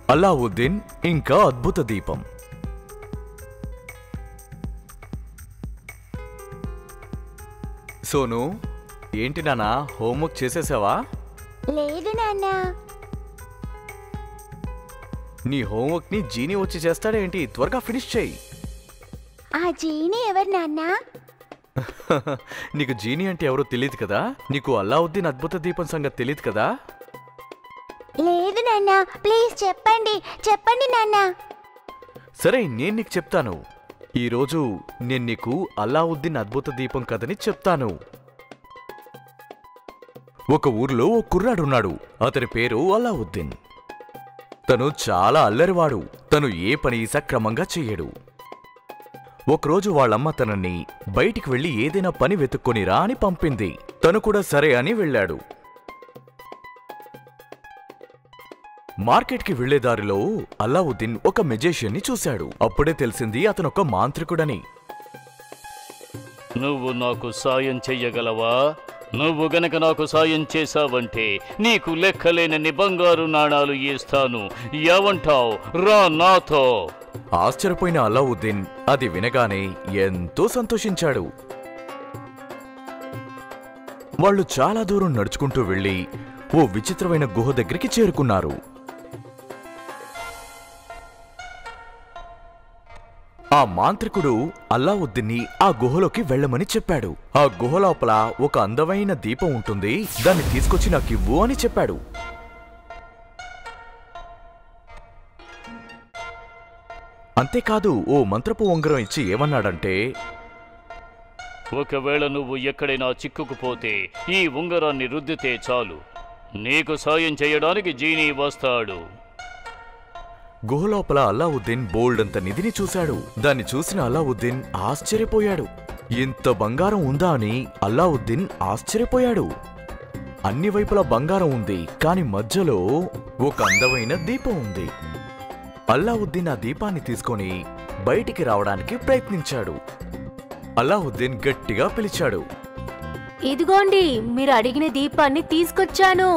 అలావుద్దీన్ ఇంకా అద్భుత దీపం సోను ఏంటి నానా హోంవర్క్ చేసేసావా లేదు నాన్న నీ హోంవర్క్ ని జీని వచ్చి చేస్తాడేంటి త్వరగా ఫినిష్ చేయి ఆ జీని ఎవరు నాన్న నీకు జీని అంటే ఎవరో తెలియదు కదా నీకు అల్లావుద్దీన్ అద్భుత దీపం సంగతి తెలియదు కదా లేదు నాన్న ప్లీజ్ చెప్పండి చెప్పండి నాన్న సరే నేను నీకు చెప్తాను ఈరోజు నేను నీకు అల్లావుద్దీన్ అద్భుత దీపం కథని చెప్తాను ఒక ఊర్లో ఓ కుర్రాడున్నాడు అతని పేరు అల్లావుద్దీన్ తను చాలా అల్లరివాడు తను ఏ పని సక్రమంగా చెయ్యడు ఒకరోజు వాళ్ళమ్మ తనని బయటికి వెళ్లి ఏదైనా పని వెతుక్కొనిరా అని పంపింది తను కూడా సరే అని వెళ్ళాడు మార్కెట్కి వెళ్లే దారిలో అల్లావుద్దీన్ ఒక మెజేషియన్ని చూశాడు అప్పుడే తెలిసింది అతను ఒక మాంత్రికుడని నువ్వు నాకు సాయం చెయ్యగలవా నువ్వు గనక నాకు సాయం చేశావంటే నీకు లెక్కలేనన్ని బంగారు నాణాలు ఇస్తాను ఏమంటావ్ రా నాతో ఆశ్చర్యపోయిన అల్లావుద్దీన్ అది వినగానే ఎంతో సంతోషించాడు వాళ్ళు చాలా దూరం నడుచుకుంటూ వెళ్లి ఓ విచిత్రమైన గుహ దగ్గరికి చేరుకున్నారు ఆ మాంత్రికుడు అల్లావుద్దీన్ని ఆ గుహలోకి వెళ్ళమని చెప్పాడు ఆ గుహ లోపల ఒక అందమైన దీపం ఉంటుంది దాన్ని తీసుకొచ్చి నాకివ్వు అని చెప్పాడు అంతేకాదు ఓ మంత్రపు ఉంగరం ఇచ్చి ఏమన్నాడంటే ఒకవేళ నువ్వు ఎక్కడైనా చిక్కుకుపోతే ఈ ఉంగరాన్ని రుద్దితే చాలు నీకు సాయం చేయడానికి జీనీ వస్తాడు గుహలోపల అల్లావుద్దీన్ బోల్డ్ అంత నిధిని చూశాడు దాన్ని చూసిన అల్లావుద్దీన్ ఆశ్చర్యపోయాడు ఇంత బంగారం ఉందా అని అల్లావుద్దీన్ ఆశ్చర్యపోయాడు అన్ని వైపులా బంగారం ఉంది కాని మధ్యలో ఒక అందమైన దీపం ఉంది అల్లావుద్దీన్ ఆ దీపాన్ని తీసుకొని బయటికి రావడానికి ప్రయత్నించాడు అల్లావుద్దీన్ గట్టిగా పిలిచాడు ఇదిగోండి మీరు అడిగిన దీపాన్ని తీసుకొచ్చాను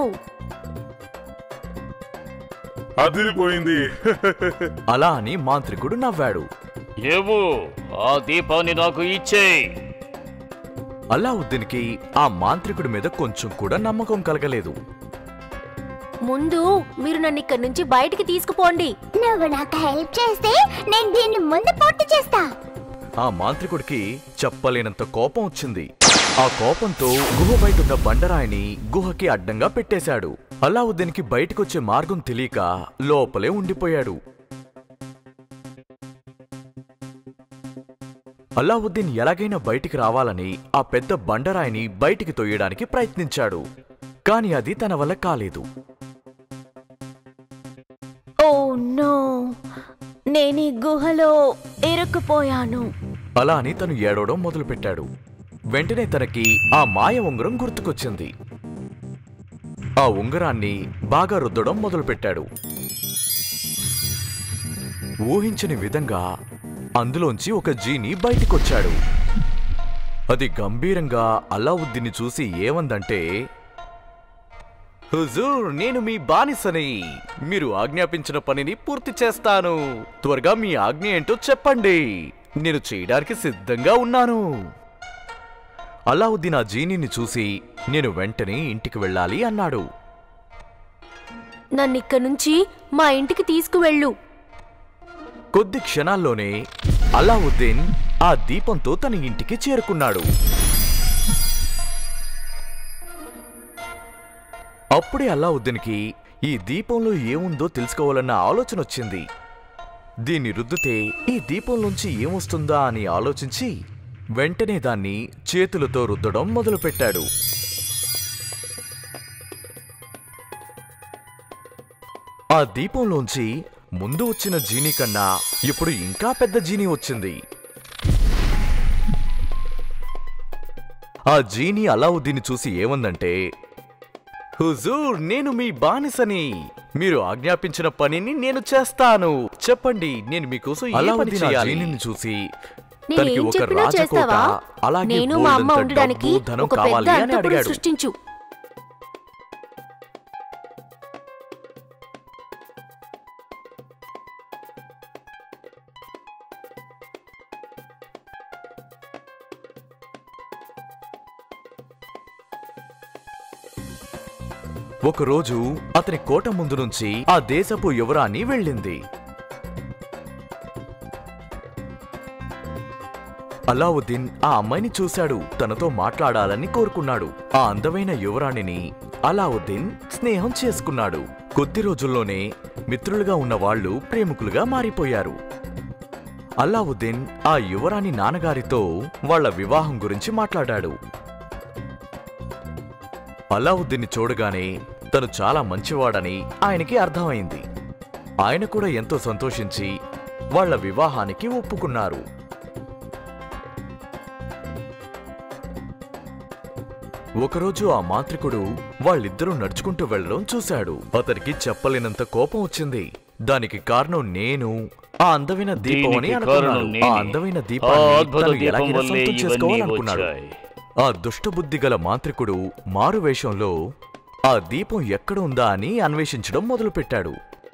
అదిరిపోయింది అలా అని మాంత్రికుడు నవ్వాడు ఏవో ఆ దీపాన్ని నాకు ఇచ్చేయ్ అల్లావుద్దీన్కి ఆ మాంత్రికుడి మీద కొంచెం కూడా నమ్మకం కలగలేదు ముందు మీరు నన్ను ఇక్కడి నుంచి బయటికి తీసుకుపోండి నువ్వు నాకు హెల్ప్ చేస్తే నేను దీన్ని ముందు పూర్తి చేస్తా ఆ మాంత్రికుడికి చెప్పలేనంత కోపం వచ్చింది ఆ కోపంతో గుహ బయట ఉన్న బండరాయిని గుహకి అడ్డంగా పెట్టేశాడు అలావుద్దీన్కి బయటకొచ్చే మార్గం తెలియక లోపలే ఉండిపోయాడు అలావుద్దీన్ ఎలాగైనా బయటికి రావాలని ఆ పెద్ద బండరాయిని బయటికి తొయ్యడానికి ప్రయత్నించాడు కాని అది తన వల్ల కాలేదు ఓ నో నేను ఈ గుహలో ఇరుక్కుపోయాను అలా అని తను ఏడవడం మొదలుపెట్టాడు వెంటనే తనకి ఆ మాయ ఉంగరం గుర్తుకొచ్చింది ఆ ఉంగరాన్ని బాగా రుద్దడం మొదలుపెట్టాడు ఊహించని విధంగా అందులోంచి ఒక జీని బయటికొచ్చాడు అది గంభీరంగా అలావుద్దీన్ని చూసి ఏమందంటే హుజూర్ నేను మీ బానిసని మీరు ఆజ్ఞాపించిన పనిని పూర్తి చేస్తాను త్వరగా మీ ఆజ్ఞ ఏంటో చెప్పండి నేను చేయడానికి సిద్ధంగా ఉన్నాను అలావుద్దీన్ ఆ జీనీని చూసి నేను వెంటనే ఇంటికి వెళ్ళాలి అన్నాడు నన్ను ఇక్కడి నుంచి మా ఇంటికి తీసుకువెళ్ళు కొద్ది క్షణాల్లోనే అలావుద్దీన్ ఆ దీపంతో తన ఇంటికి చేరుకున్నాడు అప్పుడే అల్లావుద్దీన్కి ఈ దీపంలో ఏముందో తెలుసుకోవాలన్న ఆలోచన వచ్చింది దీన్ని రుద్దితే ఈ దీపంలోంచి ఏమొస్తుందా అని ఆలోచించి వెంటనే దాన్ని చేతులతో రుద్దడం మొదలుపెట్టాడు ఆ దీపంలోంచి ముందు వచ్చిన జీనీ కన్నా ఇప్పుడు ఇంకా పెద్ద జీనీ వచ్చింది ఆ జీనీ అలావుద్దీన్ చూసి ఏమందంటే హుజూర్ నేను మీ బానిసని మీరు ఆజ్ఞాపించిన పనిని నేను చేస్తాను చెప్పండి నేను మీకోసం ఏ పని అలావుద్దీన్ ఆ చేయాలి జీనీని చూసి నేను తనకి ఏం ఒక చెప్పినా రాజకోట చేస్తావా అలాగే నేను మా అమ్మ బోల్డంత ఉండడానికి డబ్బు, ధనం ఒక పెద్ద కావాలి అని అంతపురం అడిగాడు సృష్టించు ఒకరోజు అతని కోట ముందు నుంచి ఆ దేశపు యువరాణి వెళ్ళింది అలావుద్దీన్ ఆ అమ్మాయిని చూశాడు తనతో మాట్లాడాలని కోరుకున్నాడు ఆ అందమైన యువరాణిని అలావుద్దీన్ స్నేహం చేసుకున్నాడు కొద్ది రోజుల్లోనే మిత్రులుగా ఉన్న వాళ్ళు ప్రేమికులుగా మారిపోయారు అలావుద్దీన్ ఆ యువరాణి నాన్నగారితో వాళ్ళ వివాహం గురించి మాట్లాడాడు అలావుద్దీన్ని చూడగానే తను చాలా మంచివాడని ఆయనకి అర్థమైంది ఆయన కూడా ఎంతో సంతోషించి వాళ్ళ వివాహానికి ఒప్పుకున్నారు ఒకరోజు ఆ మాంత్రికుడు వాళ్ళిద్దరూ నడుచుకుంటూ వెళ్ళడం చూశాడు అతనికి చెప్పలేనంత కోపం వచ్చింది దానికి కారణం నేను ఆ అందమైన దీపం అని దీనికి అనుకున్నాడు కారణం ఆ నేనే. అందమైన ఆ దీపాన్ని అద్భుత తను దీపం ఎలాగైనా వల్లే సొంతం ఇవన్నీ చేసుకోవాలనుకున్నాడు వచ్చాయి ఆ దుష్టబుద్ధి గల మాంత్రికుడు మారువేషంలో ఆ దీపం ఎక్కడ ఉందా అని అన్వేషించడం మొదలుపెట్టాడు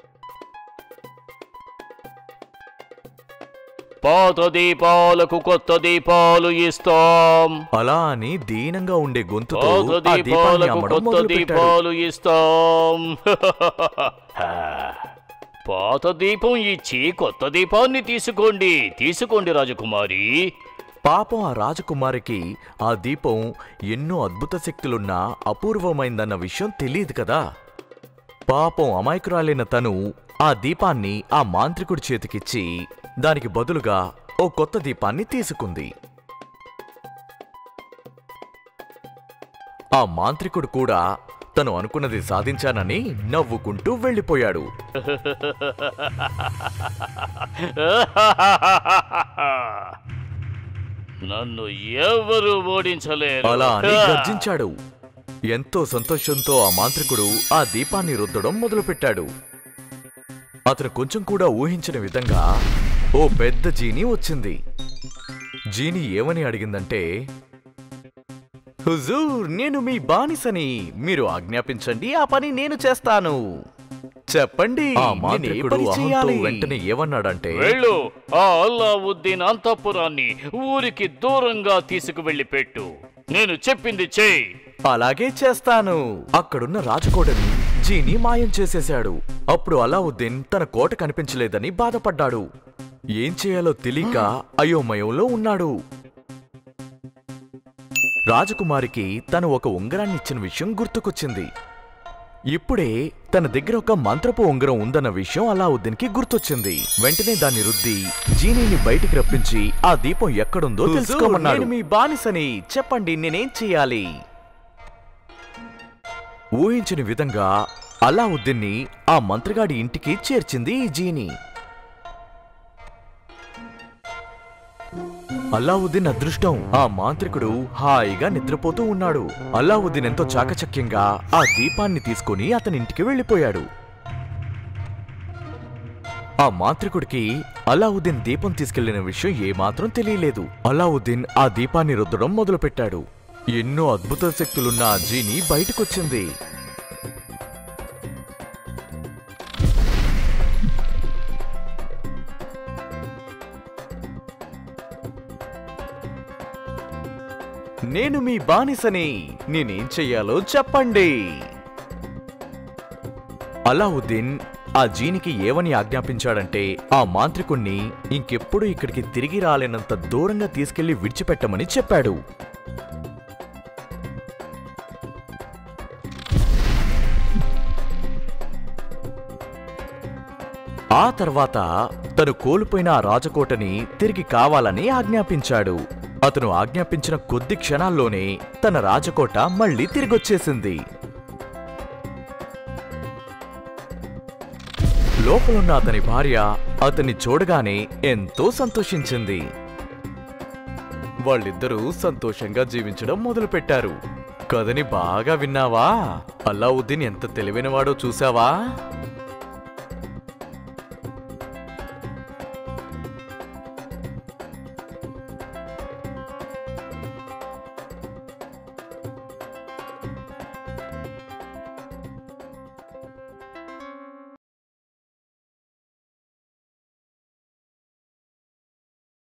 పాత దీపాలకు కొత్త దీపాలు ఇస్తాం అలా అని దీనంగా ఉండే గొంతుతో పాత ఆ దీపాన్ని దీపాలకు అమ్మడం కొత్త మొదలుపెట్టాడు దీపాలు ఇస్తాం పాత దీపం ఇచ్చి కొత్త దీపాన్ని తీసుకోండి తీసుకోండి రాజకుమారి పాపం ఆ రాజకుమారికి ఆ దీపం ఎన్నో అద్భుత శక్తులున్న అపూర్వమైందన్న విషయం తెలియదు కదా పాపం అమాయకురాలైన తను ఆ దీపాన్ని ఆ మాంత్రికుడి చేతికిచ్చి దానికి బదులుగా ఓ కొత్త దీపాన్ని తీసుకుంది ఆ మాంత్రికుడు కూడా తను అనుకున్నది సాధించానని నవ్వుకుంటూ వెళ్ళిపోయాడు నన్ను ఎవరు ఓడించలేరు అలా అని గర్జించాడు ఎంతో సంతోషంతో ఆ మాంత్రికుడు ఆ దీపాన్ని రుద్దడం మొదలుపెట్టాడు అతను కొంచెం కూడా ఊహించిన విధంగా ఓ పెద్ద జీని వచ్చింది జీని ఏమని అడిగిందంటే హుజూర్ నేను మీ బానిసని మీరు ఆజ్ఞాపించండి ఆ పని నేను చేస్తాను చెప్పండి ఆ మాంత్రికుడు అహంతో వెంటనే ఏమన్నాడంటే వెళ్ళు ఆ అల్లావుద్దీన్ అంతఃపురాన్ని ఊరికి దూరంగా తీసుకువెళ్ళి పెట్టు నేను చెప్పింది చేయి అలాగే చేస్తాను అక్కడున్న రాజకోటని జీని మాయం చేసేశాడు అప్పుడు అలావుద్దీన్ తన కోట కనిపించలేదని బాధపడ్డాడు ఏం చేయాలో తెలియక అయోమయంలో ఉన్నాడు రాజకుమారికి తను ఒక ఉంగరాన్ని ఇచ్చిన విషయం గుర్తుకొచ్చింది ఇప్పుడే తన దగ్గర ఒక మంత్రపు ఉంగరం ఉందన్న విషయం అలావుద్దీన్కి గుర్తొచ్చింది వెంటనే దాన్ని రుద్ది జీనీని బయటికి రప్పించి ఆ దీపం ఎక్కడుందో తెలుసుకోమన్నాడు మీ బానిసని చెప్పండి నేనేం చెయ్యాలి ఊహించని విధంగా అలావుద్దీన్ని ఆ మంత్రగాడి ఇంటికి చేర్చింది ఈ జీని అల్లావుద్దీన్ అదృష్టం ఆ మాంత్రికుడు హాయిగా నిద్రపోతూ ఉన్నాడు అల్లావుద్దీన్ ఎంతో చాకచక్యంగా ఆ దీపాన్ని తీసుకుని అతని ఇంటికి వెళ్ళిపోయాడు ఆ మాంత్రికుడికి అలావుద్దీన్ దీపం తీసుకెళ్లిన విషయం ఏమాత్రం తెలియలేదు అలావుద్దీన్ ఆ దీపాన్ని రుద్దడం మొదలుపెట్టాడు ఎన్నో అద్భుత శక్తులున్న ఆ జీని బయటకొచ్చింది నేను మీ బానిసని నేనేం చెయ్యాలో చెప్పండి అలావుద్దీన్ ఆ జీనికి ఏమని ఆజ్ఞాపించాడంటే ఆ మాంత్రికుణ్ణి ఇంకెప్పుడు ఇక్కడికి తిరిగి రాలేనంత దూరంగా తీసుకెళ్లి విడిచిపెట్టమని చెప్పాడు ఆ తర్వాత తను కోల్పోయిన ఆ రాజకోటని తిరిగి కావాలని ఆజ్ఞాపించాడు అతను ఆజ్ఞాపించిన కొద్ది క్షణాల్లోనే తన రాజకోట మళ్ళీ తిరిగొచ్చేసింది లోపలున్న అతని భార్య అతన్ని చూడగానే ఎంతో సంతోషించింది వాళ్ళిద్దరూ సంతోషంగా జీవించడం మొదలుపెట్టారు కథని బాగా విన్నావా అల్లావుద్దీన్ ఎంత తెలివైనవాడో చూసావా